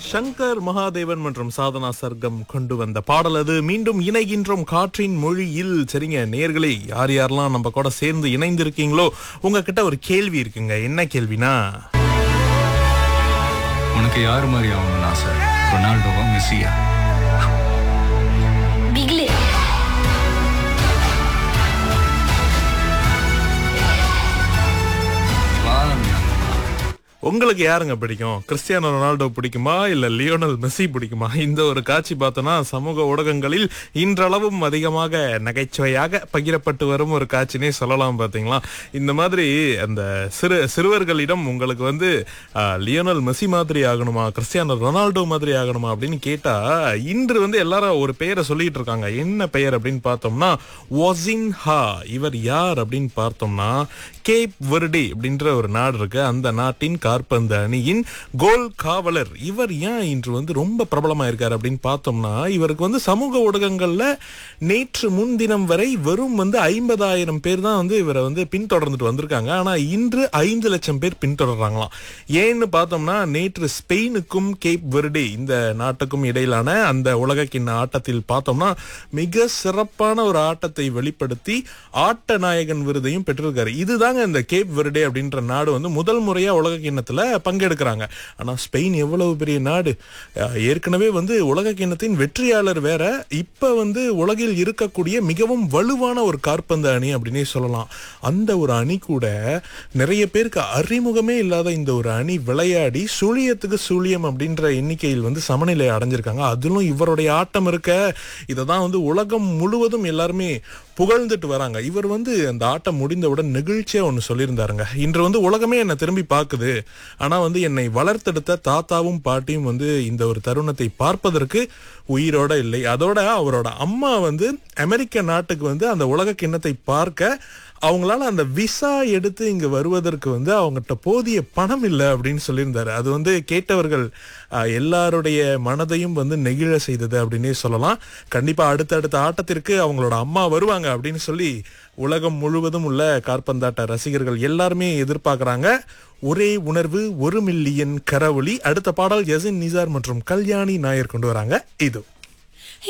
சங்கர் மகாதேவன் மற்றும் சாதனா சர்க்கம் கொண்டு வந்த பாடல் அது மீண்டும் இணைகின்றோம் காற்றின் மொழியில் சரிங்க நேர்களே யார் யாரெல்லாம் நம்ம கூட சேர்ந்து இணைந்திருக்கீங்களோ உங்ககிட்ட ஒரு கேள்வி இருக்குங்க என்ன கேள்வினா உனக்கு யார் மாதிரி ஆகணும்னு ஆசை ரொனால்டோவா மெஸ்ஸியா பிக்லு வாழணும் உங்களுக்கு யாருங்க பிடிக்கும் கிறிஸ்டியானோ ரொனால்டோ பிடிக்குமா இல்ல லியோனல் மெஸ்ஸி பிடிக்குமா இந்த ஒரு காட்சி பார்த்தோன்னா சமூக ஊடகங்களில் இன்றளவும் அதிகமாக நகைச்சுவையாக பகிரப்பட்டு வரும் ஒரு காட்சினே சொல்லலாம் பாத்தீங்களா இந்த மாதிரி அந்த சிறு சிறுவர்களிடம் உங்களுக்கு வந்து ஆ, லியோனல் மெஸ்ஸி மாதிரி ஆகணுமா கிறிஸ்டியானோ ரொனால்டோ மாதிரி ஆகணுமா அப்படின்னு கேட்டா இன்று வந்து எல்லாரும் ஒரு பெயரை சொல்லிட்டு இருக்காங்க என்ன பெயர் அப்படின்னு பார்த்தோம்னா ஒசின் ஹா இவர் யார் அப்படின்னு பார்த்தோம்னா கேப் வெர்டி அப்படின்ற ஒரு நாடு இருக்கு அந்த நாட்டின் காற்பந்து அணியின் கோல் காவலர் இவர் ஏன் இன்று வந்து ரொம்ப பிரபலமா இருக்காரு அப்படின்னு பார்த்தோம்னா இவருக்கு வந்து சமூக ஊடகங்கள்ல நேற்று முன்தினம் வரை வெறும் வந்து ஐம்பதாயிரம் பேர் தான் வந்து இவரை வந்து பின்தொடர்ந்துட்டு வந்திருக்காங்க ஆனா இன்று ஐந்து லட்சம் பேர் பின்தொடர்றாங்களாம் ஏன்னு பார்த்தோம்னா நேற்று ஸ்பெயினுக்கும் கேப் வெர்டி இந்த நாட்டுக்கும் இடையிலான அந்த உலகக்கிண்ண ஆட்டத்தில் பார்த்தோம்னா மிக சிறப்பான ஒரு ஆட்டத்தை வெளிப்படுத்தி ஆட்ட நாயகன் விருதையும் பெற்றிருக்காரு இதுதாங்க இந்த கேப் வெர்டே அப்படின்ற நாடு வந்து முதல் முறையா உலக கிண்ணத்துல பங்கெடுக்கிறாங்க ஆனா ஸ்பெயின் எவ்வளவு பெரிய நாடு அஹ் ஏற்கனவே வந்து உலக கிண்ணத்தின் வெற்றியாளர் வேற இப்ப வந்து உலகில் இருக்கக்கூடிய மிகவும் வலுவான ஒரு காற்பந்து அணி அப்படின்னே சொல்லலாம் அந்த ஒரு அணி கூட நிறைய பேருக்கு அறிமுகமே இல்லாத இந்த ஒரு அணி விளையாடி சுழியத்துக்கு சுழியம் அப்படின்ற எண்ணிக்கையில் வந்து சமநிலை அடைஞ்சிருக்காங்க அதிலும் இவருடைய ஆட்டம் இருக்க இதை தான் வந்து உலகம் முழுவதும் எல்லாருமே புகழ்ந்துட்டு வராங்க இவர் வந்து அந்த ஆட்டம் முடிந்தவுடன் நெகிழ்ச்சியா ஒன்று சொல்லியிருந்தாருங்க இன்று வந்து உலகமே என்னை திரும்பி பார்க்குது ஆனா வந்து என்னை வளர்த்தெடுத்த தாத்தாவும் பாட்டியும் வந்து இந்த ஒரு தருணத்தை பார்ப்பதற்கு உயிரோட இல்லை அதோட அவரோட அம்மா வந்து அமெரிக்க நாட்டுக்கு வந்து அந்த உலக கிண்ணத்தை பார்க்க அவங்களால அந்த விசா எடுத்து இங்க வருவதற்கு வந்து அவங்ககிட்ட போதிய பணம் இல்லை அப்படின்னு சொல்லியிருந்தாரு அது வந்து கேட்டவர்கள் ஆஹ், எல்லாருடைய மனதையும் வந்து நெகிழ செய்தது அப்படின்னே சொல்லலாம் கண்டிப்பா அடுத்தடுத்த ஆட்டத்திற்கு அவங்களோட அம்மா வருவாங்க அப்படின்னு சொல்லி உலகம் முழுவதும் உள்ள காற்பந்தாட்ட ரசிகர்கள் எல்லாருமே எதிர்பார்க்கறாங்க ஒரே உணர்வு ஒரு மில்லியன் கரவொலி அடுத்த பாடல் யசின் நிசார் மற்றும் கல்யாணி நாயர் கொண்டு வராங்க இது